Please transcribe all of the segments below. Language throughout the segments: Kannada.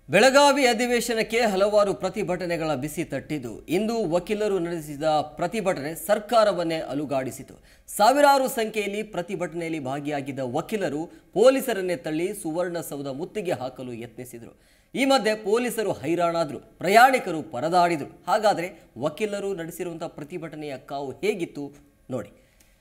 ಬೆಳಗಾವಿ ಅಧಿವೇಶನಕ್ಕೆ ಹಲವಾರು ಪ್ರತಿಭಟನೆಗಳ ಬಿಸಿ ತಟ್ಟಿದ್ದು ಇಂದು ವಕೀಲರು ನಡೆಸಿದ ಪ್ರತಿಭಟನೆ ಸರ್ಕಾರವನ್ನೇ ಅಲುಗಾಡಿಸಿತು ಸಾವಿರಾರು ಸಂಖ್ಯೆಯಲ್ಲಿ ಪ್ರತಿಭಟನೆಯಲ್ಲಿ ಭಾಗಿಯಾಗಿದ್ದ ವಕೀಲರು ಪೊಲೀಸರನ್ನೇ ತಳ್ಳಿ ಸುವರ್ಣಸೌಧ ಮುತ್ತಿಗೆ ಹಾಕಲು ಯತ್ನಿಸಿದರು ಈ ಮಧ್ಯೆ ಪೊಲೀಸರು ಹೈರಾಣಾದ್ರು ಪ್ರಯಾಣಿಕರು ಪರದಾಡಿದರು ಹಾಗಾದರೆ ವಕೀಲರು ನಡೆಸಿರುವಂತಹ ಪ್ರತಿಭಟನೆಯ ಕಾವು ಹೇಗಿತ್ತು ನೋಡಿ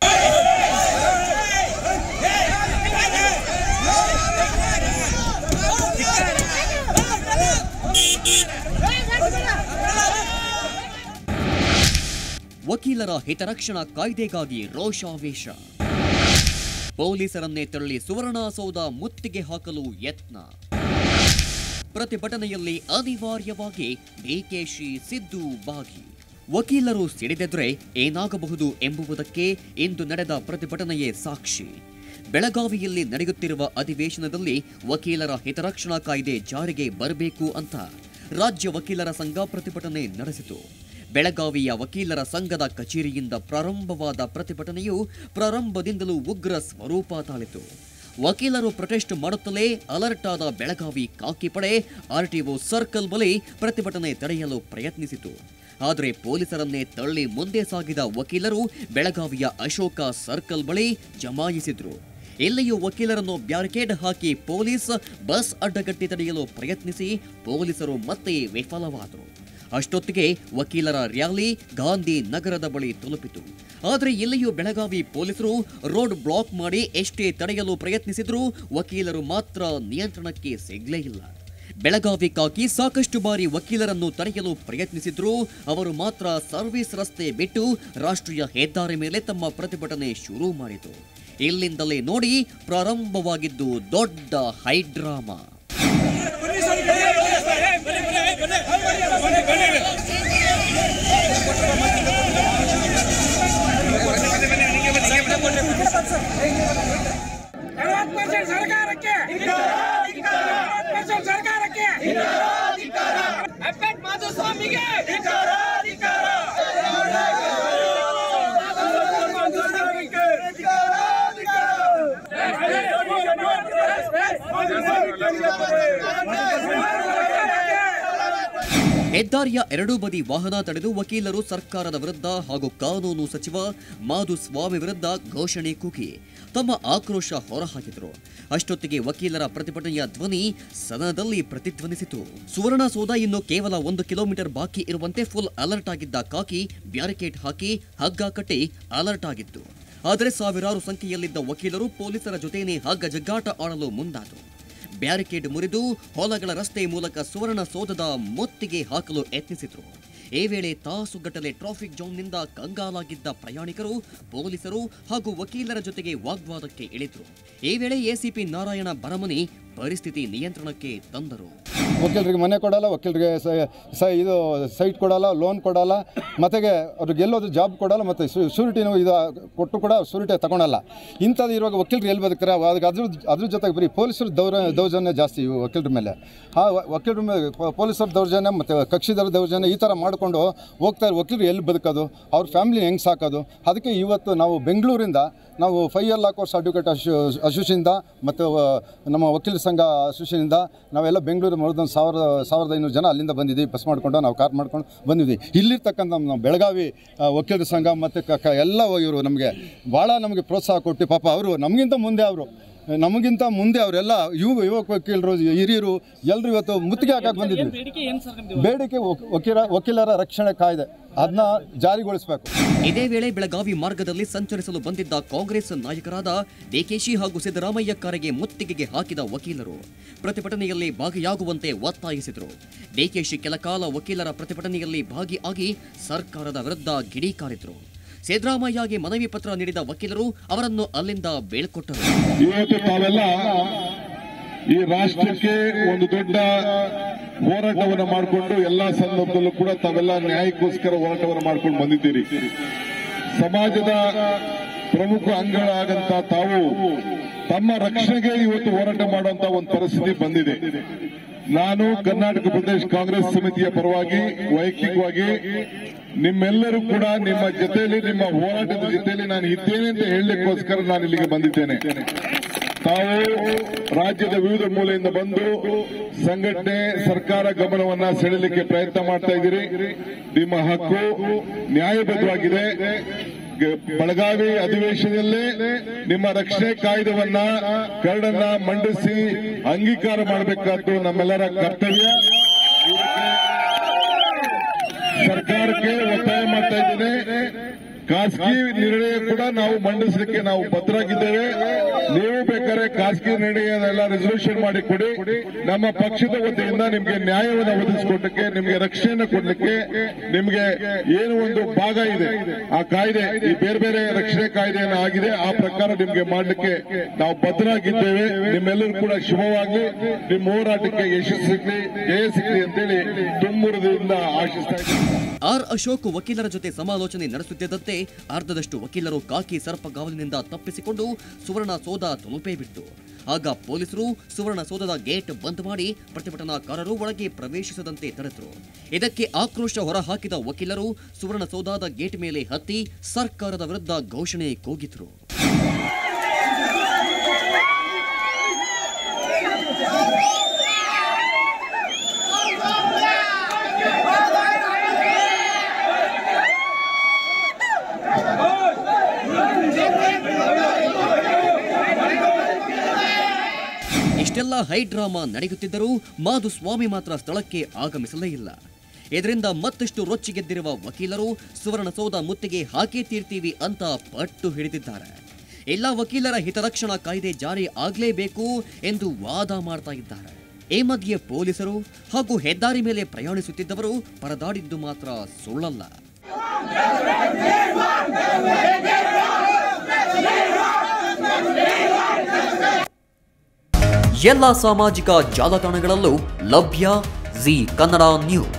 ವಕೀಲರ ಹಿತರಕ್ಷಣಾ ಕಾಯ್ದೆಗಾಗಿ ರೋಷಾವೇಶ ಪೊಲೀಸರನ್ನೇ ತಳ್ಳಿ ಸುವರ್ಣಸೌಧ ಮುತ್ತಿಗೆ ಹಾಕಲು ಯತ್ನ ಪ್ರತಿಭಟನೆಯಲ್ಲಿ ಅನಿವಾರ್ಯವಾಗಿ ಡಿಕೆಶಿ ಸಿದ್ದು ಭಾಗಿ ವಕೀಲರು ಸಿಡಿದೆದ್ರೆ ಏನಾಗಬಹುದು ಎಂಬುದಕ್ಕೆ ಇಂದು ನಡೆದ ಪ್ರತಿಭಟನೆಯೇ ಸಾಕ್ಷಿ ಬೆಳಗಾವಿಯಲ್ಲಿ ನಡೆಯುತ್ತಿರುವ ಅಧಿವೇಶನದಲ್ಲಿ ವಕೀಲರ ಹಿತರಕ್ಷಣಾ ಕಾಯ್ದೆ ಜಾರಿಗೆ ಬರಬೇಕು ಅಂತ ರಾಜ್ಯ ವಕೀಲರ ಸಂಘ ಪ್ರತಿಭಟನೆ ನಡೆಸಿತು ಬೆಳಗಾವಿಯ ವಕೀಲರ ಸಂಘದ ಕಚೇರಿಯಿಂದ ಪ್ರಾರಂಭವಾದ ಪ್ರತಿಭಟನೆಯು ಪ್ರಾರಂಭದಿಂದಲೂ ಉಗ್ರ ಸ್ವರೂಪ ತಾಳಿತು ವಕೀಲರು ಪ್ರೊಟೆಸ್ಟ್ ಮಾಡುತ್ತಲೇ ಅಲರ್ಟ್ ಆದ ಬೆಳಗಾವಿ ಕಾಕಿ ಪಡೆ ಆರ್ಟಿಒ ಸರ್ಕಲ್ ಬಳಿ ಪ್ರತಿಭಟನೆ ತಡೆಯಲು ಪ್ರಯತ್ನಿಸಿತು ಆದರೆ ಪೊಲೀಸರನ್ನೇ ತಳ್ಳಿ ಮುಂದೆ ಸಾಗಿದ ವಕೀಲರು ಬೆಳಗಾವಿಯ ಅಶೋಕ ಸರ್ಕಲ್ ಬಳಿ ಜಮಾಯಿಸಿದ್ರು ಇಲ್ಲಿಯೂ ವಕೀಲರನ್ನು ಬ್ಯಾರಿಕೇಡ್ ಹಾಕಿ ಪೊಲೀಸ್ ಬಸ್ ಅಡ್ಡಗಟ್ಟಿ ತಡೆಯಲು ಪ್ರಯತ್ನಿಸಿ ಪೊಲೀಸರು ಮತ್ತೆ ವಿಫಲವಾದರು ಅಷ್ಟೊತ್ತಿಗೆ ವಕೀಲರ ರ್ಯಾಲಿ ಗಾಂಧಿ ನಗರದ ಬಳಿ ತಲುಪಿತು ಆದರೆ ಇಲ್ಲಿಯೂ ಬೆಳಗಾವಿ ಪೊಲೀಸರು ರೋಡ್ ಬ್ಲಾಕ್ ಮಾಡಿ ಎಷ್ಟೇ ತಡೆಯಲು ಪ್ರಯತ್ನಿಸಿದ್ರೂ ವಕೀಲರು ಮಾತ್ರ ನಿಯಂತ್ರಣಕ್ಕೆ ಸಿಗಲೇ ಇಲ್ಲ ಬೆಳಗಾವಿ ಕಾಕಿ ಸಾಕಷ್ಟು ಬಾರಿ ವಕೀಲರನ್ನು ತಡೆಯಲು ಪ್ರಯತ್ನಿಸಿದ್ರು ಅವರು ಮಾತ್ರ ಸರ್ವಿಸ್ ರಸ್ತೆ ಬಿಟ್ಟು ರಾಷ್ಟ್ರೀಯ ಹೆದ್ದಾರಿ ಮೇಲೆ ತಮ್ಮ ಪ್ರತಿಭಟನೆ ಶುರು ಮಾಡಿತು ಇಲ್ಲಿಂದಲೇ ನೋಡಿ ಪ್ರಾರಂಭವಾಗಿದ್ದು ದೊಡ್ಡ ಹೈಡ್ರಾಮಾ ನಲವತ್ತು ಪರ್ಸೆಂಟ್ ಸರ್ಕಾರಕ್ಕೆ ನಲವತ್ತು ಪರ್ಸೆಂಟ್ ಸರ್ಕಾರಕ್ಕೆ ಅಪ್ಪೆಟ್ ಮಾಧುಸ್ವಾಮಿಗೆ ಹೆದ್ದಾರಿಯ ಎರಡೂ ಬದಿ ವಾಹನ ತಡೆದು ವಕೀಲರು ಸರ್ಕಾರದ ವಿರುದ್ಧ ಹಾಗೂ ಕಾನೂನು ಸಚಿವ ಮಾಧುಸ್ವಾಮಿ ವಿರುದ್ಧ ಘೋಷಣೆ ಕೂಗಿ ತಮ್ಮ ಆಕ್ರೋಶ ಹೊರಹಾಕಿದರು ಅಷ್ಟೊತ್ತಿಗೆ ವಕೀಲರ ಪ್ರತಿಭಟನೆಯ ಧ್ವನಿ ಸದನದಲ್ಲಿ ಪ್ರತಿಧ್ವನಿಸಿತು ಸುವರ್ಣಸೌಧ ಇನ್ನು ಕೇವಲ ಒಂದು ಕಿಲೋಮೀಟರ್ ಬಾಕಿ ಇರುವಂತೆ ಫುಲ್ ಅಲರ್ಟ್ ಆಗಿದ್ದ ಕಾಕಿ ಬ್ಯಾರಿಕೇಡ್ ಹಾಕಿ ಹಗ್ಗ ಕಟ್ಟಿ ಅಲರ್ಟ್ ಆಗಿತ್ತು ಆದರೆ ಸಾವಿರಾರು ಸಂಖ್ಯೆಯಲ್ಲಿದ್ದ ವಕೀಲರು ಪೊಲೀಸರ ಜೊತೆನೇ ಹಗ್ಗ ಜಗ್ಗಾಟ ಆಡಲು ಮುಂದಾದರು ಬ್ಯಾರಿಕೇಡ್ ಮುರಿದು ಹೊಲಗಳ ರಸ್ತೆ ಮೂಲಕ ಸುವರ್ಣ ಸೌಧದ ಮುತ್ತಿಗೆ ಹಾಕಲು ಯತ್ನಿಸಿದ್ರು ಈ ವೇಳೆ ತಾಸುಗಟ್ಟಲೆ ಟ್ರಾಫಿಕ್ ಜಾಮ್ನಿಂದ ಕಂಗಾಲಾಗಿದ್ದ ಪ್ರಯಾಣಿಕರು ಪೊಲೀಸರು ಹಾಗೂ ವಕೀಲರ ಜೊತೆಗೆ ವಾಗ್ವಾದಕ್ಕೆ ಇಳಿದ್ರು ಈ ವೇಳೆ ಎಸಿಪಿ ನಾರಾಯಣ ಬರಮನಿ ಪರಿಸ್ಥಿತಿ ನಿಯಂತ್ರಣಕ್ಕೆ ತಂದರು ವಕೀಲರಿಗೆ ಮನೆ ಕೊಡಲ್ಲ ವಕೀಲರಿಗೆ ಸ- ಸ ಇದು ಸೈಟ್ ಕೊಡಲ್ಲ ಲೋನ್ ಕೊಡಲ್ಲ ಮತ್ತೆಗೆ ಅವ್ರಿಗೆ ಎಲ್ಲೋದು ಜಾಬ್ ಕೊಡಲ್ಲ ಮತ್ತು ಶೂರಿಟಿನೂ ಇದು ಕೊಟ್ಟು ಕೂಡ ಶೂರಿಟಿ ತಗೊಳಲ್ಲ ಇಂಥದ್ದು ಇರುವಾಗ ವಕೀಲರು ಎಲ್ಲಿ ಬದುಕ್ತಾರೆ ಅದಕ್ಕೆ ಅದ್ರ ಅದ್ರ ಜೊತೆಗೆ ಬರೀ ಪೊಲೀಸರು ದೌರ ದೌರ್ಜನ್ಯ ಜಾಸ್ತಿ ಇವು ವಕೀಲರ ಮೇಲೆ ಆ ವ- ವಕೀಲರ ಮೇಲೆ ಪ- ಪೊಲೀಸರ ದೌರ್ಜನ್ಯ ಮತ್ತು ಕಕ್ಷಿದಾರ ದೌರ್ಜನ್ಯ ಈ ಥರ ಮಾಡಿಕೊಂಡು ಹೋಗ್ತಾರೆ ವಕೀಲರು ಎಲ್ಲಿ ಬದುಕೋದು ಅವ್ರ ಫ್ಯಾಮಿಲಿ ಹೆಂಗೆ ಸಾಕೋದು ಅದಕ್ಕೆ ಇವತ್ತು ನಾವು ಬೆಂಗಳೂರಿಂದ ನಾವು five year law course advocate ಅಸೋ ಅಸೋಸಿಯಿಂದ ಮತ್ತು ನಮ್ಮ ವಕೀಲ ಸಂಘ ಅಸೋಸಿಯೇಷನಿಂದ ನಾವೆಲ್ಲ ಬೆಂಗಳೂರು ಮರದೊಂದು ಸಾವಿರದ ಸಾವಿರದ ಐನೂರು ಜನ ಅಲ್ಲಿಂದ ಬಂದಿದ್ದೀವಿ ಬಸ್ ಮಾಡ್ಕೊಂಡು ನಾವು ಕಾರ್ ಮಾಡ್ಕೊಂಡು ಬಂದಿದ್ದೀವಿ ಇಲ್ಲಿರ್ತಕ್ಕಂಥ ನಮ್ಮ ಬೆಳಗಾವಿ ಆ, ವಕೀಲರ ಸಂಘ ಮತ್ತು ಕ ಕ- ಎಲ್ಲ ಇವರು ನಮಗೆ ಭಾಳ ನಮಗೆ ಪ್ರೋತ್ಸಾಹ ಕೊಟ್ಟು ಪಾಪ ಅವರು ನಮಗಿಂತ ಮುಂದೆ ಅವರು ನಮಗಿಂತ ಮುಂದೆ ಅವರೆಲ್ಲ ಯುವ ಯುವಕ ವಕೀಲರು ಹಿರಿಯರು ಎಲ್ಲರೂ ಇವತ್ತು ಮುತ್ತಿಗೆ ಹಾಕಕ್ಕೆ ಬಂದಿದ್ವಿ ಬೇಡಿಕೆ ವಕ್- ವಕೀಲ ವಕೀಲರ ರಕ್ಷಣೆ ಕಾಯ್ದೆ ಅದನ್ನ ಜಾರಿಗೊಳಿಸಬೇಕು ಇದೇ ವೇಳೆ ಬೆಳಗಾವಿ ಮಾರ್ಗದಲ್ಲಿ ಸಂಚರಿಸಲು ಬಂದಿದ್ದ ಕಾಂಗ್ರೆಸ್ ನಾಯಕರಾದ ಡಿಕೆಶಿ ಹಾಗೂ ಸಿದ್ದರಾಮಯ್ಯ ಕಾರಿಗೆ ಮುತ್ತಿಗೆಗೆ ಹಾಕಿದ ವಕೀಲರು ಪ್ರತಿಭಟನೆಯಲ್ಲಿ ಭಾಗಿಯಾಗುವಂತೆ ಒತ್ತಾಯಿಸಿದರು ಡಿಕೆಶಿ ಕೆಲಕಾಲ ವಕೀಲರ ಪ್ರತಿಭಟನೆಯಲ್ಲಿ ಭಾಗಿಯಾಗಿ ಸರ್ಕಾರದ ವಿರುದ್ಧ ಕಿಡಿಕಾರಿದ್ರು ಸಿದ್ದರಾಮಯ್ಯಗೆ ಮನವಿ ಪತ್ರ ನೀಡಿದ ವಕೀಲರು ಅವರನ್ನು ಅಲ್ಲಿಂದ ಬೀಳ್ಕೊಟ್ಟರು ಇವತ್ತು ತಾವೆಲ್ಲ ಈ ರಾಷ್ಟ್ರಕ್ಕೆ ಒಂದು ದೊಡ್ಡ ಹೋರಾಟವನ್ನು ಮಾಡಿಕೊಂಡು ಎಲ್ಲಾ ಸಂದರ್ಭದಲ್ಲೂ ಕೂಡ ತಾವೆಲ್ಲ ನ್ಯಾಯಕ್ಕೋಸ್ಕರ ಹೋರಾಟವನ್ನು ಮಾಡ್ಕೊಂಡು ಬಂದಿದ್ದೀರಿ ಸಮಾಜದ ಪ್ರಮುಖ ಅಂಗಗಳಾಗಂತ ತಾವು ತಮ್ಮ ರಕ್ಷಣೆಗೆ ಇವತ್ತು ಹೋರಾಟ ಮಾಡುವಂತ ಒಂದು ಪರಿಸ್ಥಿತಿ ಬಂದಿದೆ ನಾನು ಕರ್ನಾಟಕ ಪ್ರದೇಶ ಕಾಂಗ್ರೆಸ್ ಸಮಿತಿಯ ಪರವಾಗಿ ವೈಯಕ್ತಿಕವಾಗಿ ನಿಮ್ಮೆಲ್ಲರೂ ಕೂಡ ನಿಮ್ಮ ಜೊತೆಯಲ್ಲಿ ನಿಮ್ಮ ಹೋರಾಟದ ಜೊತೆಯಲ್ಲಿ ನಾನು ಇದ್ದೇನೆ ಅಂತ ಹೇಳಲಿಕ್ಕೋಸ್ಕರ ನಾನು ಇಲ್ಲಿಗೆ ಬಂದಿದ್ದೇನೆ ತಾವು ರಾಜ್ಯದ ವಿವಿಧ ಮೂಲೆಯಿಂದ ಬಂದು ಸಂಘಟನೆ ಸರ್ಕಾರ ಗಮನವನ್ನ ಸೆಳೆಯಲಿಕ್ಕೆ ಪ್ರಯತ್ನ ಮಾಡ್ತಾ ಇದ್ದೀರಿ ನಿಮ್ಮ ಹಕ್ಕು ನ್ಯಾಯಬದ್ಧವಾಗಿದೆ ಗ- ಬೆಳಗಾವಿ ಅಧಿವೇಶನದಲ್ಲೇ ನಿಮ್ಮ ರಕ್ಷಣೆ ಕಾಯ್ದೆವನ್ನ ಕರಡನ್ನ ಮಂಡಿಸಿ ಅಂಗೀಕಾರ ಮಾಡಬೇಕಾದ್ದು ನಮ್ಮೆಲ್ಲರ ಕರ್ತವ್ಯ ಸರ್ಕಾರಕ್ಕೆ ಒತ್ತಾಯ ಮಾಡ್ತಾ ಇದ್ದೇನೆ ಖಾಸಗಿ ನಿರ್ಣಯ ಕೂಡ ನಾವು ಮಂಡಿಸಲಿಕ್ಕೆ ನಾವು ಬದ್ಧರಾಗಿದ್ದೇವೆ ನೀವು ಬೇಕಾದ್ರೆ ಖಾಸಗಿ ನಿರ್ಣಯನೆಲ್ಲ ರೆಸಲ್ಯೂಷನ್ ಮಾಡಿ ಕೊಡಿ ನಮ್ಮ ಪಕ್ಷದ ವತಿಯಿಂದ ನಿಮ್ಗೆ ನ್ಯಾಯವನ್ನು ಒದಗಿಸಿಕೊಟ್ಟಕ್ಕೆ ನಿಮ್ಗೆ ರಕ್ಷಣೆಯನ್ನು ಕೊಡ್ಲಿಕ್ಕೆ ನಿಮ್ಗೆ ಏನು ಒಂದು ಭಾಗ ಇದೆ ಆ ಕಾಯ್ದೆ ಈ ಬೇರೆ ಬೇರೆ ರಕ್ಷಣೆ ಕಾಯ್ದೆಯನ್ನು ಆಗಿದೆ ಆ ಪ್ರಕಾರ ನಿಮ್ಗೆ ಮಾಡ್ಲಿಕ್ಕೆ ನಾವು ಬದ್ಧರಾಗಿದ್ದೇವೆ ನಿಮ್ಮೆಲ್ಲರೂ ಕೂಡ ಶುಭವಾಗ್ಲಿ ನಿಮ್ಮ ಹೋರಾಟಕ್ಕೆ ಯಶಸ್ಸು ಸಿಗ್ಲಿ ಜಯ ಸಿಗ್ಲಿ ಅಂತೇಳಿ ತುಂಬುರದಿಂದ ಆಶಿಸ್ತಾ ಇದ್ದೀನಿ ಆರ್ ಅಶೋಕ್ ವಕೀಲರ ಜೊತೆ ಸಮಾಲೋಚನೆ ನಡೆಸುತ್ತಿದ್ದಂತೆ ಅರ್ಧದಷ್ಟು ವಕೀಲರು ಕಾಕಿ ಸರ್ಪಗಾವಲಿನಿಂದ ತಪ್ಪಿಸಿಕೊಂಡು ಸುವರ್ಣ ಸೌಧ ತಲುಪೇ ಬಿಟ್ಟು ಆಗ ಪೊಲೀಸರು ಸುವರ್ಣ ಸೌಧದ ಗೇಟ್ ಬಂದ್ ಮಾಡಿ ಪ್ರತಿಭಟನಾಕಾರರು ಒಳಗೆ ಪ್ರವೇಶಿಸದಂತೆ ತಡೆದರು ಇದಕ್ಕೆ ಆಕ್ರೋಶ ಹೊರಹಾಕಿದ ವಕೀಲರು ಸುವರ್ಣ ಸೌಧದ ಗೇಟ್ ಮೇಲೆ ಹತ್ತಿ ಸರ್ಕಾರದ ವಿರುದ್ಧ ಘೋಷಣೆ ಕೂಗಿದ್ರು ಇಷ್ಟೆಲ್ಲ ಹೈ ಡ್ರಾಮಾ ನಡೆಯುತ್ತಿದ್ದರೂ ಮಾಧುಸ್ವಾಮಿ ಮಾತ್ರ ಸ್ಥಳಕ್ಕೆ ಆಗಮಿಸಲೇ ಇಲ್ಲ ಇದರಿಂದ ಮತ್ತಷ್ಟು ರೊಚ್ಚಿಗೆದ್ದಿರುವ ವಕೀಲರು ಸುವರ್ಣಸೌಧ ಮುತ್ತಿಗೆ ಹಾಕೇ ತೀರ್ತೀವಿ ಅಂತ ಪಟ್ಟು ಹಿಡಿದಿದ್ದಾರೆ ಎಲ್ಲ ವಕೀಲರ ಹಿತರಕ್ಷಣಾ ಕಾಯ್ದೆ ಜಾರಿ ಆಗಲೇಬೇಕು ಎಂದು ವಾದ ಮಾಡ್ತಾ ಇದ್ದಾರೆ ಈ ಮಧ್ಯೆ ಪೊಲೀಸರು ಹಾಗೂ ಹೆದ್ದಾರಿ ಮೇಲೆ ಪ್ರಯಾಣಿಸುತ್ತಿದ್ದವರು ಪರದಾಡಿದ್ದು ಮಾತ್ರ ಸುಳ್ಳಲ್ಲ ಎಲ್ಲ ಸಾಮಾಜಿಕ ಜಾಲತಾಣಗಳಲ್ಲೂ ಲಭ್ಯ ಜಿ ಕನ್ನಡ ನ್ಯೂಸ್